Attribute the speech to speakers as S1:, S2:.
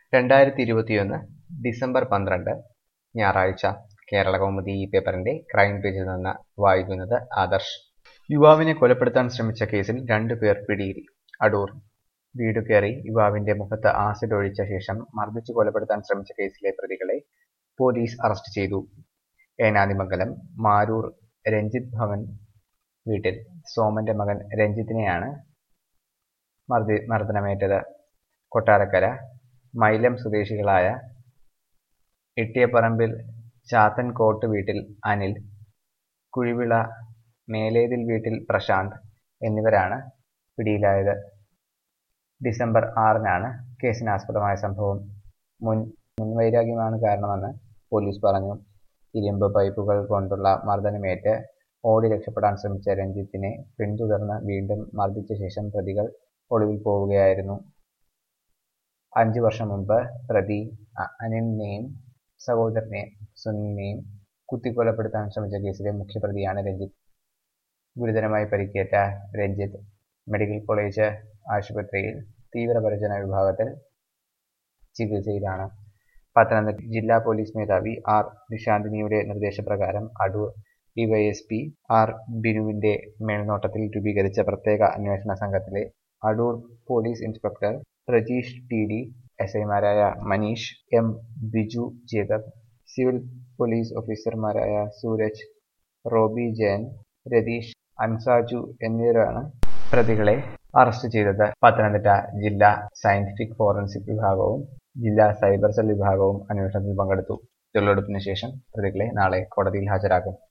S1: രണ്ടായിരത്തി ഇരുപത്തിയൊന്ന് ഡിസംബർ പന്ത്രണ്ട് ഞായറാഴ്ച കേരള കൗമുദി ഈ പേപ്പറിന്റെ ക്രൈം പേജിൽ നിന്ന് വായിക്കുന്നത് ആദർശ് യുവാവിനെ കൊലപ്പെടുത്താൻ ശ്രമിച്ച കേസിൽ രണ്ടു പേർ പിടിയിൽ അടൂർ വീടു കയറി യുവാവിന്റെ മുഖത്ത് ആസിഡ് ഒഴിച്ച ശേഷം മർദ്ദിച്ചു കൊലപ്പെടുത്താൻ ശ്രമിച്ച കേസിലെ പ്രതികളെ പോലീസ് അറസ്റ്റ് ചെയ്തു ഏനാദിമംഗലം മാരൂർ രഞ്ജിത്ത് ഭവൻ വീട്ടിൽ സോമന്റെ മകൻ രഞ്ജിത്തിനെയാണ് മർദ്ദി മർദ്ദനമേറ്റത് കൊട്ടാരക്കര മൈലം സ്വദേശികളായ ഇട്ടിയപ്പറമ്പിൽ ചാത്തൻകോട്ട് വീട്ടിൽ അനിൽ കുഴിവിള മേലേതിൽ വീട്ടിൽ പ്രശാന്ത് എന്നിവരാണ് പിടിയിലായത് ഡിസംബർ ആറിനാണ് കേസിനാസ്പദമായ സംഭവം മുൻ മുൻവൈരാഗ്യമാണ് കാരണമെന്ന് പോലീസ് പറഞ്ഞു ഇരുമ്പ് പൈപ്പുകൾ കൊണ്ടുള്ള മർദ്ദനമേറ്റ് ഓടി രക്ഷപ്പെടാൻ ശ്രമിച്ച രഞ്ജിത്തിനെ പിന്തുടർന്ന് വീണ്ടും മർദ്ദിച്ച ശേഷം പ്രതികൾ ഒളിവിൽ പോവുകയായിരുന്നു അഞ്ചു വർഷം മുമ്പ് പ്രതി അ- അനിലിനെയും സഹോദരനെയും സുനിലിനെയും കുത്തിക്കൊലപ്പെടുത്താൻ ശ്രമിച്ച കേസിലെ മുഖ്യപ്രതിയാണ് രഞ്ജിത്ത് ഗുരുതരമായി പരിക്കേറ്റ രഞ്ജിത്ത് മെഡിക്കൽ കോളേജ് ആശുപത്രിയിൽ തീവ്രപരിചരണ വിഭാഗത്തിൽ ചികിത്സയിലാണ് പത്തനംതിട്ട ജില്ലാ പോലീസ് മേധാവി ആർ നിശാന്തിനിയുടെ നിർദ്ദേശപ്രകാരം അടൂർ ഡിവൈഎസ്പി ആർ ബിനുവിന്റെ മേൽനോട്ടത്തിൽ രൂപീകരിച്ച പ്രത്യേക അന്വേഷണ സംഘത്തിലെ Adoor police inspector Prajeesh T D S ഐമാരായ Maneesh M Biju Jacob civil police ഓഫീസർമാരായ സൂരജ് റോബി ജയൻ രതീഷ് അൻസാജു എന്നിവരാണ് പ്രതികളെ അറസ്റ്റ് ചെയ്തത് പത്തനംതിട്ട ജില്ലാ സയന്റിഫിക് ഫോറൻസിക് വിഭാഗവും ജില്ലാ സൈബർ സെൽ വിഭാഗവും അന്വേഷണത്തിൽ പങ്കെടുത്തു തെളിവെടുപ്പിന് ശേഷം പ്രതികളെ നാളെ കോടതിയിൽ ഹാജരാക്കും